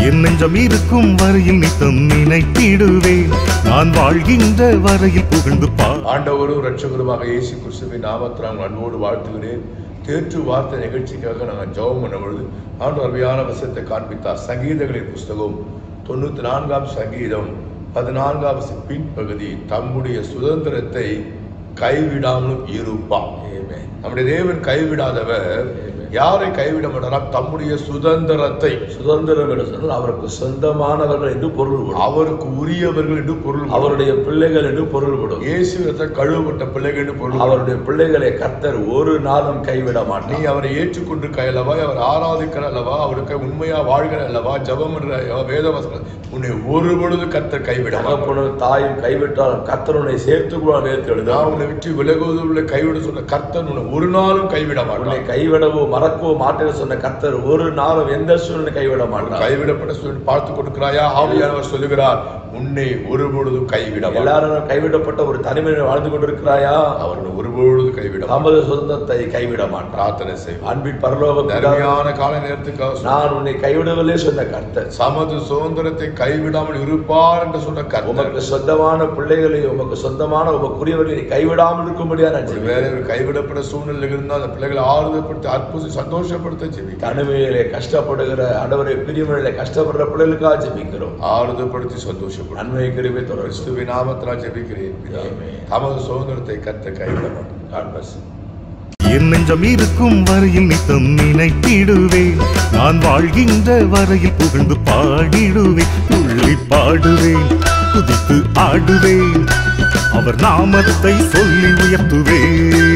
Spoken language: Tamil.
என் நெஞ்சம் இருக்கும் வரையில் நித்தம் நினைத்திடுவேன் நான் வாழ்கின்ற வரையில் புகழ்ந்து பா ஆண்டவரும் ரட்சகருமாக இயேசு கிறிஸ்துவின் நாமத்தில் நான் அன்போடு வாழ்த்துகிறேன் தேற்று வார்த்தை நிகழ்ச்சிக்காக நாங்கள் ஜெபம் பண்ணும் பொழுது ஆண்டு அருமையான வசத்தை காண்பித்தார் சங்கீதங்களின் புஸ்தகம் தொண்ணூத்தி நான்காம் சங்கீதம் பதினான்காம் பின்பகுதி தம்முடைய சுதந்திரத்தை கைவிடாமலும் இருப்பான் நம்முடைய தேவன் கைவிடாதவர் யாரை கைவிட மாட்டாராம் தம்முடைய சுதந்திரத்தை சுதந்திரம் என்று சொன்னால் அவருக்கு சொந்தமானவர்கள் என்று பொருள்படும் அவருக்கு உரியவர்கள் என்று பொருள் அவருடைய பிள்ளைகள் என்று பொருள்படும் இயேசு கழுவப்பட்ட பிள்ளைகள் என்று பொருள் அவருடைய பிள்ளைகளை கர்த்தர் ஒரு நாளும் கைவிட நீ மாட்டார் அவரை ஏற்றுக்கொண்டு அல்லவா அவர் ஆராதிக்கிற அல்லவா அவருக்கு உண்மையா வாழ்கிற அல்லவா ஜபம் வேதவசனம் உன்னை ஒரு பொழுது கத்தர் கைவிட மாட்டார். தகப்பனும் தாயும் கைவிட்டாலும் கர்த்தர் உன்னை சேர்த்துக்குள்ள நேர்த்து நான் எழுதார் உன்னை விட்டு விலகுவதில் கைவிட சொன்ன கர்த்தர் உன்னை ஒரு நாளும் கைவிட உன்னை மாட்டார் கைவிடவோ மறக்கவோ மாட்டேன்னு சொன்ன கர்த்தர் ஒரு நாளும் எந்த சூழ்நிலை கைவிட மாட்டார் கைவிடப்பட்ட சொல்லி பார்த்து கொடுக்கிறாயா ஆவியானவர் சொல்லுகிறார் உன்னை ஒரு பொழுதும் கைவிட மாட்டார். எல்லாரும் கைவிடப்பட்ட ஒரு தனிமையில் வாழ்ந்து கொண்டிருக்கிறாயா அவர் உன்னை ஒரு பொழுது கைவிட மாட்டார். தமது சுதந்திரத்தை கைவிட மாட்டார் பிரார்த்தனை செய்வார் அன்பின் பரலோக பிதாவே, தர்மையான கால நேரத்துக்காக சொன்ன நான் உன்னை கைவிடவில்லை சொன்ன கர்த்தர் சமது சுதந்திரத்தை கைவிடாமல் இருப்பார் என்று சொன்ன கர்த்தர் உமக்கு சொந்தமான பிள்ளைகளை உமக்கு சொந்தமான உமக்குரியவர்களை கைவிடாமல் இருக்கும்படியா நான் ஒரு ஜெபிக்கிறேன். வேலை ஒரு கைவிடப்பட்ட சூழ்நிலை இருந்தால் அந்த பிள்ளைகளை ஆறுதல்படுத்தி அற்புதம் சந்தோஷப்படுத்த ஜெபிக்க தனிமையிலே கஷ்டப்படுகிற ஆண்டவரை பிரிவினையிலே கஷ்டப்படுற பிள்ளைகளுக்காக ஜெபிக்கிறோம் ஆறுதல்படுத்தி சந்தோஷப்படும் நன்மை கிருபை தொடர்ச்சி கிறிஸ்துவின் நாமத்தினால் ஜெபிக்கிறேன் பிதாவே. ஆமென். தமது சுதந்திரத்தை கத்த கைவிட மாட்டார் God bless you. என் நெஞ்சம் இருக்கும் வரையில் நித்தம் நினைத்திடுவேன் நான் வாழ்கின்ற வரையில் புகழ்ந்து பாடிடுவேன் துள்ளி பாடுவேன் குதித்து ஆடுவேன் அவர் நாமத்தை சொல்லி உயர்த்துவேன்